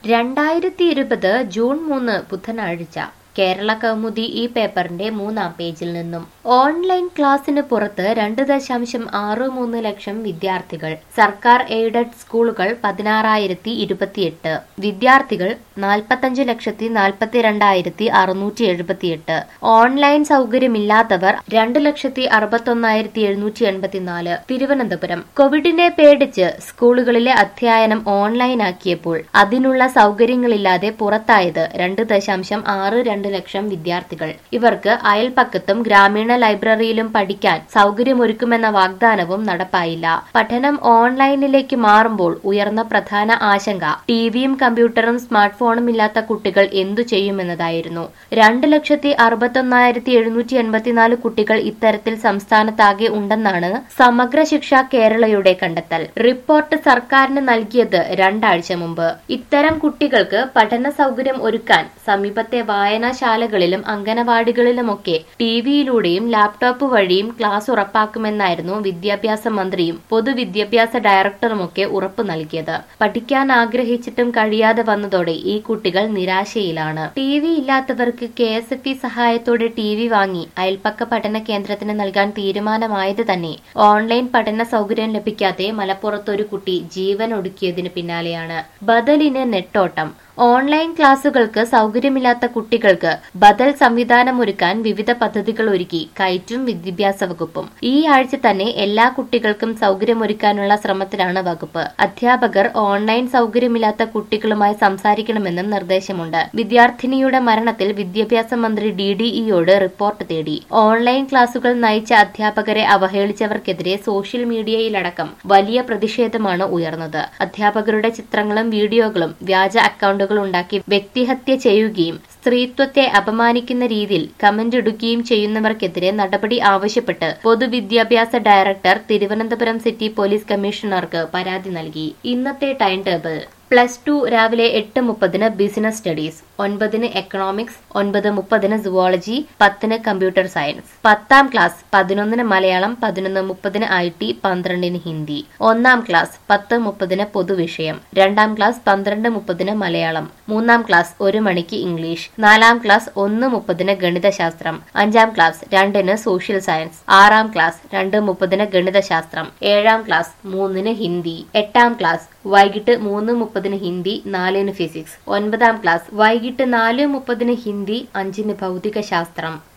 രണ്ടായിരത്തി ഇരുപത് ജൂൺ മൂന്ന് ബുധനാഴ്ച കേരള കൗമുദി ഈ പേപ്പറിന്റെ മൂന്നാം പേജിൽ നിന്നും ഓൺലൈൻ ക്ലാസ്സിന് പുറത്ത് രണ്ട് ദശാംശം ആറ് മൂന്ന് ലക്ഷം വിദ്യാർത്ഥികൾ സർക്കാർ എയ്ഡഡ് സ്കൂളുകൾ പതിനാറായിരത്തി ഇരുപത്തിയെട്ട് വിദ്യാർത്ഥികൾ നാൽപ്പത്തഞ്ച് ലക്ഷത്തി നാൽപ്പത്തിരണ്ടായിരത്തി അറുന്നൂറ്റി എഴുപത്തിയെട്ട് ഓൺലൈൻ സൗകര്യമില്ലാത്തവർ രണ്ട് ലക്ഷത്തി അറുപത്തൊന്നായിരത്തി എഴുന്നൂറ്റി എൺപത്തിനാല് തിരുവനന്തപുരം കോവിഡിനെ പേടിച്ച് സ്കൂളുകളിലെ അധ്യയനം ഓൺലൈനാക്കിയപ്പോൾ അതിനുള്ള സൗകര്യങ്ങളില്ലാതെ പുറത്തായത് രണ്ട് ദശാംശം ആറ് രണ്ട് ലക്ഷം വിദ്യാർത്ഥികൾ ഇവർക്ക് അയൽപ്പക്കത്തും ഗ്രാമീണ ലൈബ്രറിയിലും പഠിക്കാൻ സൗകര്യമൊരുക്കുമെന്ന വാഗ്ദാനവും നടപ്പായില്ല പഠനം ഓൺലൈനിലേക്ക് മാറുമ്പോൾ ഉയർന്ന പ്രധാന ആശങ്ക ടിവിയും കമ്പ്യൂട്ടറും സ്മാർട്ട് ഫോണും ഇല്ലാത്ത കുട്ടികൾ എന്തു ചെയ്യുമെന്നതായിരുന്നു രണ്ട് ലക്ഷത്തി അറുപത്തൊന്നായിരത്തി എഴുന്നൂറ്റി എൺപത്തിനാല് കുട്ടികൾ ഇത്തരത്തിൽ സംസ്ഥാനത്താകെ ഉണ്ടെന്നാണ് സമഗ്ര ശിക്ഷ കേരളയുടെ കണ്ടെത്തൽ റിപ്പോർട്ട് സർക്കാരിന് നൽകിയത് രണ്ടാഴ്ച മുമ്പ് ഇത്തരം കുട്ടികൾക്ക് പഠന സൗകര്യം ഒരുക്കാൻ സമീപത്തെ വായനാശാലകളിലും അംഗനവാടികളിലുമൊക്കെ ടിവിയിലൂടെയും ലാപ്ടോപ്പ് വഴിയും ക്ലാസ് ഉറപ്പാക്കുമെന്നായിരുന്നു വിദ്യാഭ്യാസ മന്ത്രിയും പൊതുവിദ്യാഭ്യാസ ഡയറക്ടറുമൊക്കെ ഉറപ്പു നൽകിയത് പഠിക്കാൻ ആഗ്രഹിച്ചിട്ടും കഴിയാതെ വന്നതോടെ ഈ കുട്ടികൾ നിരാശയിലാണ് ടി വി ഇല്ലാത്തവർക്ക് കെ എസ് എഫ് ഇ സഹായത്തോടെ ടി വി വാങ്ങി അയൽപ്പക്ക പഠന കേന്ദ്രത്തിന് നൽകാൻ തീരുമാനമായത് തന്നെ ഓൺലൈൻ പഠന സൗകര്യം ലഭിക്കാതെ മലപ്പുറത്തൊരു കുട്ടി ജീവൻ ഒടുക്കിയതിന് പിന്നാലെയാണ് ബദലിന് നെട്ടോട്ടം ഓൺലൈൻ ക്ലാസുകൾക്ക് സൗകര്യമില്ലാത്ത കുട്ടികൾക്ക് ബദൽ സംവിധാനമൊരുക്കാൻ വിവിധ പദ്ധതികൾ ഒരുക്കി കയറ്റും വിദ്യാഭ്യാസ വകുപ്പും ഈ ആഴ്ച തന്നെ എല്ലാ കുട്ടികൾക്കും സൗകര്യമൊരുക്കാനുള്ള ശ്രമത്തിലാണ് വകുപ്പ് അധ്യാപകർ ഓൺലൈൻ സൗകര്യമില്ലാത്ത കുട്ടികളുമായി സംസാരിക്കണമെന്നും നിർദ്ദേശമുണ്ട് വിദ്യാർത്ഥിനിയുടെ മരണത്തിൽ വിദ്യാഭ്യാസ മന്ത്രി ഡി ഡിഇയോട് റിപ്പോർട്ട് തേടി ഓൺലൈൻ ക്ലാസുകൾ നയിച്ച അധ്യാപകരെ അവഹേളിച്ചവർക്കെതിരെ സോഷ്യൽ മീഡിയയിലടക്കം വലിയ പ്രതിഷേധമാണ് ഉയർന്നത് അധ്യാപകരുടെ ചിത്രങ്ങളും വീഡിയോകളും വ്യാജ അക്കൗണ്ടുകൾ ഉണ്ടാക്കി വ്യക്തിഹത്യ ചെയ്യുകയും സ്ത്രീത്വത്തെ അപമാനിക്കുന്ന രീതിയിൽ കമന്റ് ഇടുകയും ചെയ്യുന്നവർക്കെതിരെ നടപടി ആവശ്യപ്പെട്ട് പൊതുവിദ്യാഭ്യാസ ഡയറക്ടർ തിരുവനന്തപുരം സിറ്റി പോലീസ് കമ്മീഷണർക്ക് പരാതി നൽകി ഇന്നത്തെ ടൈം ടേബിൾ പ്ലസ് ടു രാവിലെ എട്ട് മുപ്പതിന് ബിസിനസ് സ്റ്റഡീസ് ഒൻപതിന് എക്കണോമിക്സ് ഒൻപത് മുപ്പതിന് സുവോളജി പത്തിന് കമ്പ്യൂട്ടർ സയൻസ് പത്താം ക്ലാസ് പതിനൊന്നിന് മലയാളം പതിനൊന്ന് മുപ്പതിന് ഐ ടി പന്ത്രണ്ടിന് ഹിന്ദി ഒന്നാം ക്ലാസ് പത്ത് മുപ്പതിന് പൊതുവിഷയം രണ്ടാം ക്ലാസ് പന്ത്രണ്ട് മുപ്പതിന് മലയാളം മൂന്നാം ക്ലാസ് ഒരു മണിക്ക് ഇംഗ്ലീഷ് നാലാം ക്ലാസ് ഒന്ന് മുപ്പതിന് ഗണിതശാസ്ത്രം അഞ്ചാം ക്ലാസ് രണ്ടിന് സോഷ്യൽ സയൻസ് ആറാം ക്ലാസ് രണ്ട് മുപ്പതിന് ഗണിതശാസ്ത്രം ഏഴാം ക്ലാസ് മൂന്നിന് ഹിന്ദി എട്ടാം ക്ലാസ് വൈകിട്ട് മൂന്ന് മുപ്പതിന് ഹിന്ദി നാലിന് ഫിസിക്സ് ഒൻപതാം ക്ലാസ് വൈകിട്ട് നാല് മുപ്പതിന് ഹിന്ദി അഞ്ചിന് ഭൗതിക ശാസ്ത്രം